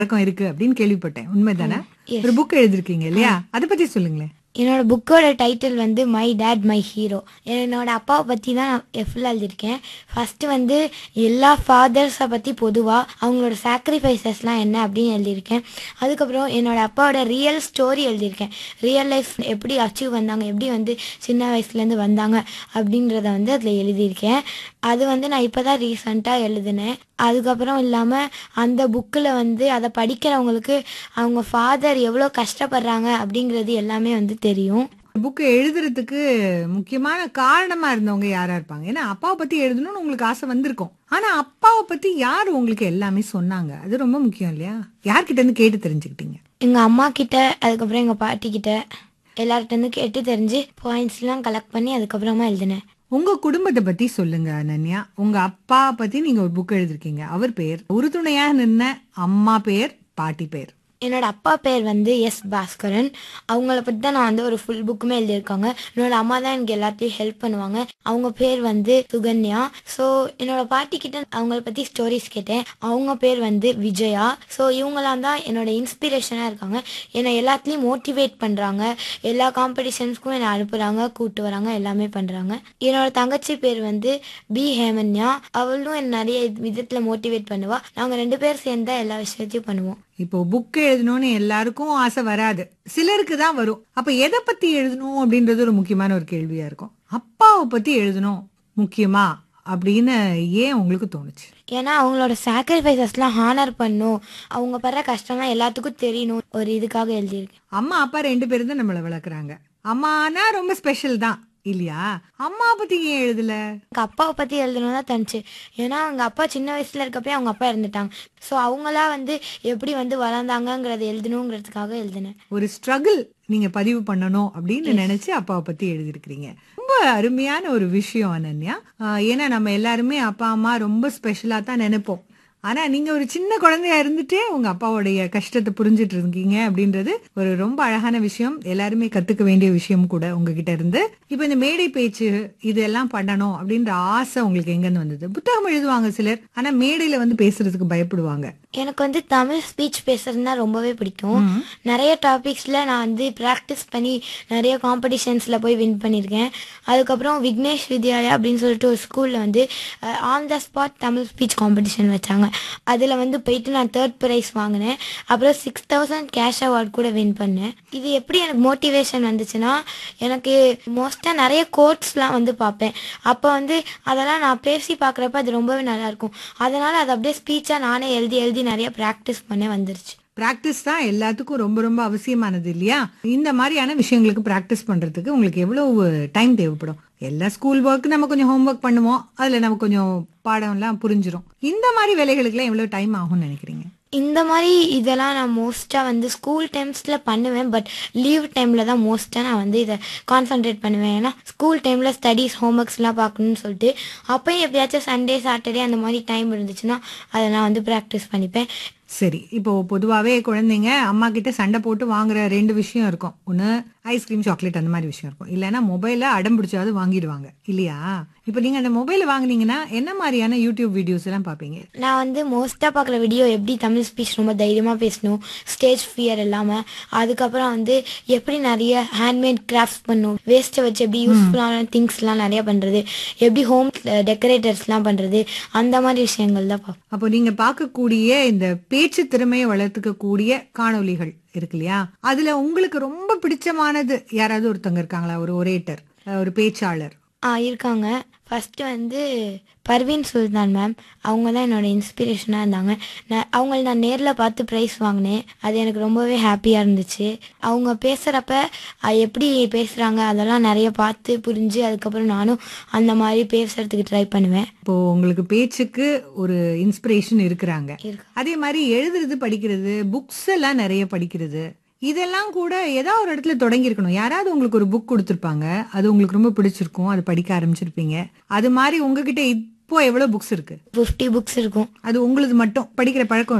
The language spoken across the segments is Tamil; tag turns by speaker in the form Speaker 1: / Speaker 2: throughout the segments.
Speaker 1: பழக்கம் இருக்கு அப்படின்னு கேள்விப்பட்டேன் உண்மைதானே
Speaker 2: Yes.
Speaker 1: ஒரு புக் எழுதிருக்கீங்க இல்லையா அதை பத்தி சொல்லுங்களேன்
Speaker 2: என்னோட புக்கோட டைட்டில் வந்து மை டேட் மை ஹீரோ என்னோட அப்பாவை பற்றி தான் நான் ஃபுல்லாக எழுதியிருக்கேன் ஃபஸ்ட்டு வந்து எல்லா ஃபாதர்ஸை பற்றி பொதுவாக அவங்களோட சாக்ரிஃபைசஸ்லாம் என்ன அப்படின்னு எழுதியிருக்கேன் அதுக்கப்புறம் என்னோட அப்பாவோட ரியல் ஸ்டோரி எழுதியிருக்கேன் ரியல் லைஃப் எப்படி அச்சீவ் வந்தாங்க எப்படி வந்து சின்ன வயசுலேருந்து வந்தாங்க அப்படின்றத வந்து அதில் எழுதியிருக்கேன் அது வந்து நான் இப்போ தான் ரீசண்டாக எழுதினேன் அதுக்கப்புறம் இல்லாமல் அந்த புக்கில் வந்து அதை படிக்கிறவங்களுக்கு அவங்க ஃபாதர் எவ்வளோ கஷ்டப்படுறாங்க அப்படிங்கிறது எல்லாமே வந்து தெரியும்
Speaker 1: புக் எழுதுறதுக்கு முக்கியமான காரணமா இருந்தவங்க யாரா இருப்பாங்க ஏன்னா அப்பாவை பத்தி எழுதணும்னு உங்களுக்கு ஆசை வந்திருக்கும் ஆனா அப்பாவை பத்தி யார் உங்களுக்கு எல்லாமே சொன்னாங்க அது ரொம்ப முக்கியம் இல்லையா யார்கிட்ட இருந்து கேட்டு தெரிஞ்சுக்கிட்டீங்க
Speaker 2: எங்கள் அம்மா கிட்ட அதுக்கப்புறம் எங்கள் பாட்டி கிட்ட எல்லார்கிட்டேருந்து கேட்டு தெரிஞ்சு பாயிண்ட்ஸ்லாம் கலெக்ட் பண்ணி அதுக்கப்புறமா எழுதினேன்
Speaker 1: உங்க குடும்பத்தை பத்தி சொல்லுங்க அனன்யா உங்க அப்பா பத்தி நீங்க ஒரு புக் எழுதிருக்கீங்க அவர் பேர் உறுதுணையா நின்ன அம்மா பேர் பாட்டி பேர்
Speaker 2: என்னோட அப்பா பேர் வந்து எஸ் பாஸ்கரன் அவங்கள பற்றி தான் நான் வந்து ஒரு ஃபுல் புக்குமே எழுதியிருக்காங்க என்னோட அம்மா தான் எனக்கு எல்லாத்தையும் ஹெல்ப் பண்ணுவாங்க அவங்க பேர் வந்து சுகன்யா ஸோ என்னோட பாட்டி கிட்ட அவங்கள பற்றி ஸ்டோரிஸ் கேட்டேன் அவங்க பேர் வந்து விஜயா ஸோ இவங்களாம் தான் என்னோட இன்ஸ்பிரேஷனாக இருக்காங்க என்னை எல்லாத்துலேயும் மோட்டிவேட் பண்ணுறாங்க எல்லா காம்படிஷன்ஸ்க்கும் என்னை அனுப்புகிறாங்க கூட்டு வராங்க எல்லாமே பண்ணுறாங்க என்னோட தங்கச்சி பேர் வந்து பி ஹேமன்யா அவளும் என்னை நிறைய விதத்தில் மோட்டிவேட் பண்ணுவா நாங்கள் ரெண்டு பேர் சேர்ந்து தான் எல்லா விஷயத்தையும் பண்ணுவோம்
Speaker 1: இப்போ புக் எழுதணும்னு எல்லாருக்கும் ஆசை வராது சிலருக்கு தான் வரும் அப்ப எதை பத்தி எழுதணும் அப்படின்றது ஒரு முக்கியமான ஒரு கேள்வியா இருக்கும் அப்பாவை பத்தி எழுதணும் முக்கியமா அப்படின்னு ஏன் உங்களுக்கு தோணுச்சு
Speaker 2: ஏன்னா அவங்களோட சாக்ரிஃபைசஸ்லாம் ஹானர் பண்ணும் அவங்க படுற கஷ்டம்லாம் எல்லாத்துக்கும் தெரியணும் ஒரு இதுக்காக எழுதியிருக்கேன்
Speaker 1: அம்மா அப்பா ரெண்டு பேரும் தான் நம்மளை வளர்க்குறாங்க அம்மானா ரொம்ப ஸ்பெஷல் தான் இல்லையா அம்மா பத்தி ஏன் எழுதல
Speaker 2: எங்கள் அப்பாவை பற்றி எழுதணும் தான் தோணுச்சு ஏன்னா அவங்க அப்பா சின்ன வயசில் இருக்கப்பயே அவங்க அப்பா இறந்துட்டாங்க ஸோ அவங்களா வந்து எப்படி வந்து வளர்ந்தாங்கங்கிறத எழுதணுங்கிறதுக்காக எழுதினேன்
Speaker 1: ஒரு ஸ்ட்ரகிள் நீங்க பதிவு பண்ணணும் அப்படின்னு நினைச்சு அப்பாவை பத்தி எழுதிருக்கிறீங்க ரொம்ப அருமையான ஒரு விஷயம் அனன்யா ஆஹ் ஏன்னா நம்ம எல்லாருமே அப்பா அம்மா ரொம்ப ஸ்பெஷலா தான் நினைப்போம் ஆனா நீங்க ஒரு சின்ன குழந்தையா இருந்துட்டே உங்க அப்பாவுடைய கஷ்டத்தை புரிஞ்சிட்டு இருக்கீங்க அப்படின்றது ஒரு ரொம்ப அழகான விஷயம் எல்லாருமே கத்துக்க வேண்டிய விஷயம் கூட உங்ககிட்ட இருந்து இப்ப இந்த மேடை பேச்சு இதெல்லாம் பண்ணணும் அப்படின்ற ஆசை உங்களுக்கு எங்க இருந்து வந்தது புத்தகம் எழுதுவாங்க சிலர் ஆனா மேடையில வந்து பேசுறதுக்கு பயப்படுவாங்க
Speaker 2: எனக்கு வந்து தமிழ் ஸ்பீச் பேசுறதுனா ரொம்பவே பிடிக்கும் நிறைய டாபிக்ஸில் நான் வந்து ப்ராக்டிஸ் பண்ணி நிறைய காம்படிஷன்ஸில் போய் வின் பண்ணியிருக்கேன் அதுக்கப்புறம் விக்னேஷ் வித்யாலயா அப்படின்னு சொல்லிட்டு ஒரு ஸ்கூலில் வந்து on the spot Tamil speech competition வச்சாங்க அதில் வந்து போயிட்டு நான் தேர்ட் ப்ரைஸ் வாங்கினேன் அப்புறம் சிக்ஸ் தௌசண்ட் கேஷ் அவார்ட் கூட வின் பண்ணேன் இது எப்படி எனக்கு மோட்டிவேஷன் வந்துச்சுன்னா எனக்கு மோஸ்ட்டாக நிறைய கோட்ஸ்லாம் வந்து பார்ப்பேன் அப்போ வந்து அதெல்லாம் நான் பேசி பார்க்குறப்ப அது ரொம்பவே நல்லாயிருக்கும் அதனால் அது அப்படியே ஸ்பீச்சாக நானே எழுதி எழுதி நிறைய ப்ராக்டிஸ் பண்ண வந்துருச்சு
Speaker 1: பிராக்டிஸ் தான் எல்லாத்துக்கும் ரொம்ப ரொம்ப அவசியமானது இல்லையா இந்த மாதிரியான விஷயங்களுக்கு பிராக்டிஸ் பண்றதுக்கு உங்களுக்கு எவ்வளவு டைம் தேவைப்படும் எல்லா ஸ்கூல் ஒர்க் நம்ம கொஞ்சம் ஹோம்ஒர்க் பண்ணுவோம் அதுல நமக்கு கொஞ்சம் பாடம்லாம் புரிஞ்சிரும் இந்த மாதிரி வேலைகளுக்குலாம் எவ்வளவு டைம் ஆகும்னு நினைக்கிறீங்க
Speaker 2: இந்த மாதிரி இதெல்லாம் நான் மோஸ்ட்டாக வந்து ஸ்கூல் டைம்ஸில் பண்ணுவேன் பட் லீவ் டைமில் தான் மோஸ்ட்டாக நான் வந்து இதை கான்சென்ட்ரேட் பண்ணுவேன் ஏன்னா ஸ்கூல் டைமில் ஸ்டடீஸ் ஹோம்ஒர்க்ஸ்லாம் பார்க்கணும்னு சொல்லிட்டு அப்போயும் எப்பயாச்சும் சண்டே சாட்டர்டே அந்த மாதிரி டைம் இருந்துச்சுன்னா அதை நான் வந்து ப்ராக்டிஸ் பண்ணிப்பேன்
Speaker 1: சரி இப்போ பொதுவாவே குழந்தைங்க அம்மா கிட்ட சண்டை போட்டு வாங்குற ரெண்டு விஷயம் இருக்கும் ஒன்னு ஐஸ்கிரீம் சாக்லேட் அந்த மாதிரி விஷயம் இருக்கும் இல்லைன்னா மொபைல அடம் பிடிச்சாவது வாங்கிடுவாங்க இல்லையா இப்போ நீங்க அந்த மொபைல வாங்குனீங்கன்னா என்ன மாதிரியான யூடியூப் வீடியோஸ் எல்லாம் பாப்பீங்க
Speaker 2: நான் வந்து மோஸ்ட்டாக பார்க்குற வீடியோ எப்படி தமிழ் ஸ்பீச் ரொம்ப தைரியமாக பேசணும் ஸ்டேஜ் ஃபியர் இல்லாமல் அதுக்கப்புறம் வந்து எப்படி நிறைய ஹேண்ட்மேட் கிராஃப்ட்ஸ் பண்ணும் வேஸ்ட்டை வச்சு எப்படி யூஸ்ஃபுல்லான திங்ஸ்லாம் நிறைய பண்ணுறது எப்படி ஹோம் டெக்கரேட்டர்ஸ்லாம் பண்ணுறது அந்த மாதிரி விஷயங்கள் தான் பார்ப்பேன்
Speaker 1: அப்போ நீங்க பார்க்கக்கூடிய இந்த பேச்சு திறமையை வளர்த்துக்க கூடிய காணொளிகள் இருக்கு இல்லையா அதுல உங்களுக்கு ரொம்ப பிடிச்சமானது யாராவது ஒருத்தவங்க இருக்காங்களா ஒரு ஒரேட்டர் ஒரு பேச்சாளர்
Speaker 2: ஆ இருக்காங்க ஃபஸ்ட்டு வந்து பர்வீன் சுல்தான் மேம் அவங்க தான் என்னோட இன்ஸ்பிரேஷனாக இருந்தாங்க நான் அவங்கள நான் நேரில் பார்த்து ப்ரைஸ் வாங்கினேன் அது எனக்கு ரொம்பவே ஹாப்பியாக இருந்துச்சு அவங்க பேசுகிறப்ப எப்படி பேசுகிறாங்க அதெல்லாம் நிறைய பார்த்து புரிஞ்சு அதுக்கப்புறம் நானும் அந்த மாதிரி பேசுறதுக்கு ட்ரை பண்ணுவேன்
Speaker 1: இப்போ உங்களுக்கு பேச்சுக்கு ஒரு இன்ஸ்பிரேஷன் இருக்கிறாங்க
Speaker 2: இருக்கு.
Speaker 1: அதே மாதிரி எழுதுறது படிக்கிறது புக்ஸ் எல்லாம் நிறைய படிக்கிறது இதெல்லாம் கூட ஏதாவது ஒரு இடத்துல தொடங்கி இருக்கணும் யாராவது உங்களுக்கு ஒரு புக் கொடுத்துருப்பாங்க அது உங்களுக்கு ரொம்ப பிடிச்சிருக்கும் அது படிக்க ஆரம்பிச்சிருப்பீங்க அது மாதிரி உங்ககிட்ட இப்போ எவ்வளவு புக்ஸ் இருக்கு
Speaker 2: ஃபிஃப்டி புக்ஸ் இருக்கும்
Speaker 1: அது உங்களுது மட்டும் படிக்கிற பழக்கம் இருக்கா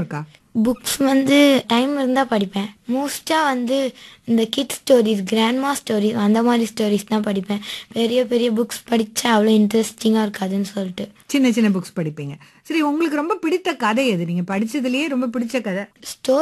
Speaker 2: புக்ஸ் வந்து டைம் இருந்தால் படிப்பேன் மோஸ்ட்டாக வந்து இந்த கிட் ஸ்டோரிஸ் கிராண்ட்மா ஸ்டோரிஸ் அந்த மாதிரி ஸ்டோரிஸ் தான் படிப்பேன் பெரிய பெரிய புக்ஸ் படித்தா அவ்வளோ இன்ட்ரெஸ்டிங்காக இருக்காதுன்னு சொல்லிட்டு
Speaker 1: சின்ன சின்ன புக்ஸ் படிப்பீங்க சரி உங்களுக்கு ரொம்ப பிடித்த கதை எது நீங்க படிச்சதுலயே ரொம்ப பிடிச்ச கதை
Speaker 2: ஸ்டோ